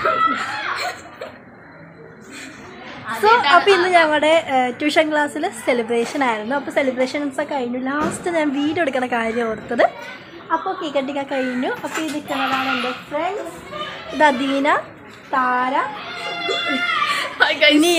So അപ്പോൾ ഇന്ന് ഞങ്ങളുടെ ട്യൂഷൻ ക്ലാസ്സിൽ സെലിബ്രേഷൻ ആയിരുന്നു അപ്പോൾ സെലിബ്രേഷൻസ് ഒക്കെ കഴിഞ്ഞു ലാസ്റ്റ് ഞാൻ വീഡിയോ എടുക്കുന്ന കാര്യം ഓർത്തത് അപ്പോൾ കേക്ക് കട്ടിങ് കഴിഞ്ഞു അപ്പോൾ ഇത് നിൽക്കുന്നതാണ് എൻ്റെ ഫ്രണ്ട്സ് ഇത് അദീന താര നിയ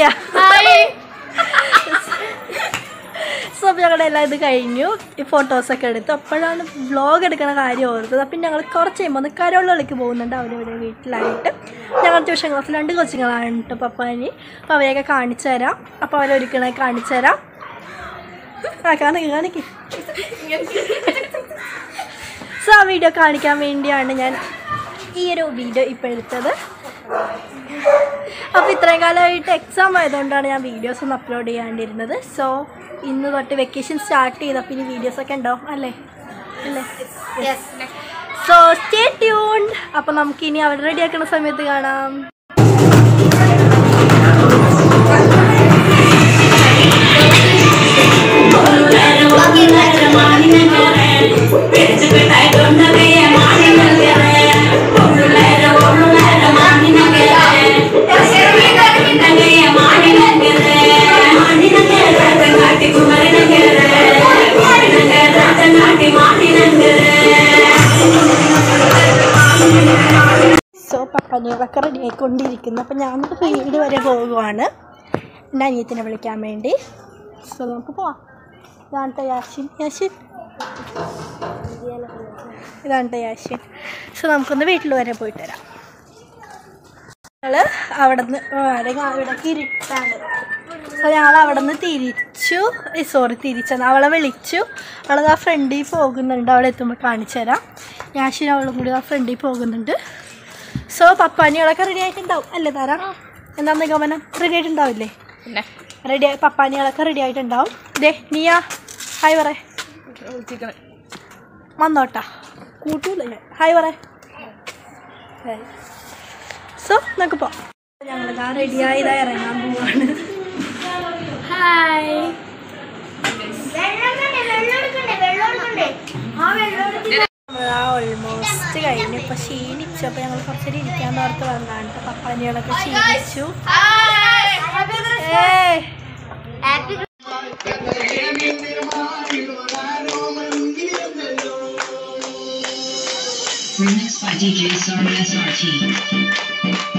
സോ അപ്പോൾ ഞങ്ങളുടെ എല്ലാം ഇത് കഴിഞ്ഞു ഈ ഫോട്ടോസൊക്കെ എടുത്തു അപ്പോഴാണ് വ്ളോഗ് എടുക്കുന്ന കാര്യം ഓർത്തത് അപ്പം ഞങ്ങൾ കുറച്ച് കഴിയുമ്പോൾ ഒന്ന് കരോളിലേക്ക് പോകുന്നുണ്ട് അവരിവിടെ വീട്ടിലായിട്ട് ഞങ്ങൾ ട്യൂഷൻ ക്ലാസ്സിൽ രണ്ട് കൊച്ചുങ്ങളാണ് കേട്ടോ പപ്പാനി അപ്പോൾ അവരെയൊക്കെ കാണിച്ചു തരാം അപ്പോൾ അവരൊരിക്കണേ കാണിച്ചു തരാം ആ കാണിക്ക് കാണിക്ക് സോ ആ വീഡിയോ കാണിക്കാൻ വേണ്ടിയാണ് ഞാൻ ഈ ഒരു വീഡിയോ ഇപ്പോൾ എടുത്തത് അപ്പോൾ ഇത്രയും കാലമായിട്ട് എക്സാം ആയതുകൊണ്ടാണ് ഞാൻ വീഡിയോസ് ഒന്നും അപ്ലോഡ് ചെയ്യാണ്ടിരുന്നത് സോ ഇന്ന് തൊട്ട് വെക്കേഷൻ സ്റ്റാർട്ട് ചെയ്തപ്പോൾ ഇനി വീഡിയോസ് ഒക്കെ ഉണ്ടാവും അല്ലേ അല്ലേ സോ സ്റ്റേ ട്യൂൺ അപ്പോൾ നമുക്ക് ഇനി അവിടെ റെഡി ആക്കുന്ന സമയത്ത് കാണാം സോ പപ്പനികളൊക്കെ റെഡി ആയിക്കൊണ്ടിരിക്കുന്നു അപ്പം ഞാൻ വീട് വരെ പോകുവാണ് എൻ്റെ അനിയത്തിനെ വിളിക്കാൻ വേണ്ടി സോ നമുക്ക് പോവാം ഇതാണ് ട്ടോ യാഷിൻ യാഷിൻ ഇതാണ് ട്ടോ യാഷിൻ സോ നമുക്കൊന്ന് വീട്ടിൽ വരെ പോയിട്ട് വരാം ഞങ്ങൾ അവിടെ നിന്ന് ഇവിടേക്ക് ഇരുട്ടാണ് സോ ഞങ്ങൾ അവിടെ നിന്ന് തിരിച്ചു സോറി തിരിച്ചെന്ന് അവളെ വിളിച്ചു അവളത് ആ ഫ്രണ്ടിൽ പോകുന്നുണ്ട് അവിടെ എത്തുമ്പോൾ കാണിച്ചു തരാം യാഷിൻ അവളും കൂടി ആ ഫ്രണ്ടിൽ പോകുന്നുണ്ട് സോ പപ്പാനികളൊക്കെ റെഡി ആയിട്ടുണ്ടാവും അല്ലേ താര എന്താ നിഗമനം റെഡി ആയിട്ടുണ്ടാവില്ലേ പിന്നെ റെഡി പപ്പാനികളൊക്കെ റെഡി ആയിട്ടുണ്ടാവും ദേ നീയ ഹായ് പറ ചിക്കൻ വന്നോട്ടാ കൂട്ടൂല ഞാൻ ഹായ് പറ സോ നമുക്ക് പോവാം ഞങ്ങൾ ഞാൻ റെഡിയായി ഇതാ ഇറങ്ങാൻ പോവാണ് ഹായ് നമ്മളാ ഓൾമോസ്റ്റ് കഴിഞ്ഞു ഇപ്പൊ ക്ഷീണിച്ചു അപ്പൊ ഞങ്ങൾ കുറച്ചേരം ഇരിക്കാൻ ഓർത്ത് വന്നാണ് ട്ടോ. പപ്പാനികളൊക്കെ ക്ഷീണിച്ചു ഏയ് Remixed by DJ Sorry SRT.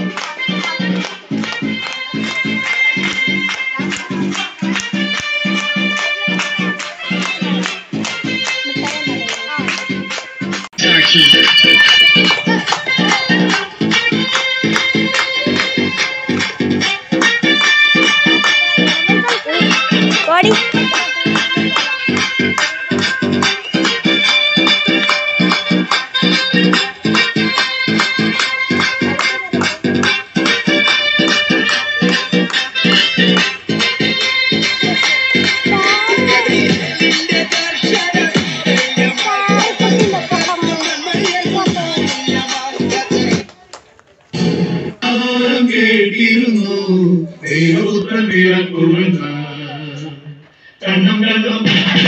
SRT. ഓടി ആരും കേട്ടിരുന്നു ദൈവപുത്രൻ പിറക്കുമെന്ന് കണ്ണും കണ്ടും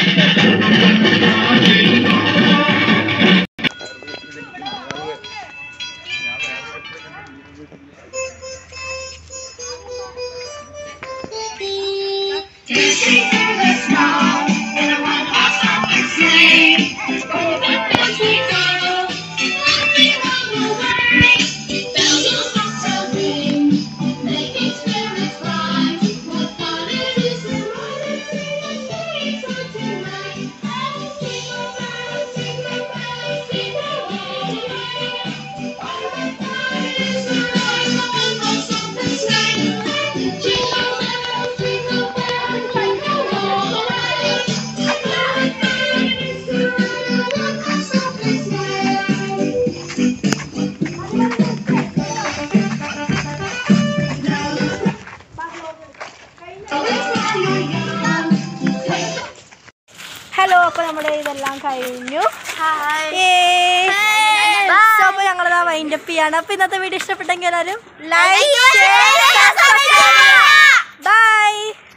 ഹലോ അപ്പൊ നമ്മുടെ ഇതെല്ലാം കഴിഞ്ഞു സോ അപ്പൊ ഞങ്ങളതാ വൈൻഡപ്പ് ചെയ്യാണ് അപ്പൊ ഇന്നത്തെ വീഡിയോ ഇഷ്ടപ്പെട്ടെങ്കിൽ എല്ലാവരും ലൈക്ക് ബൈ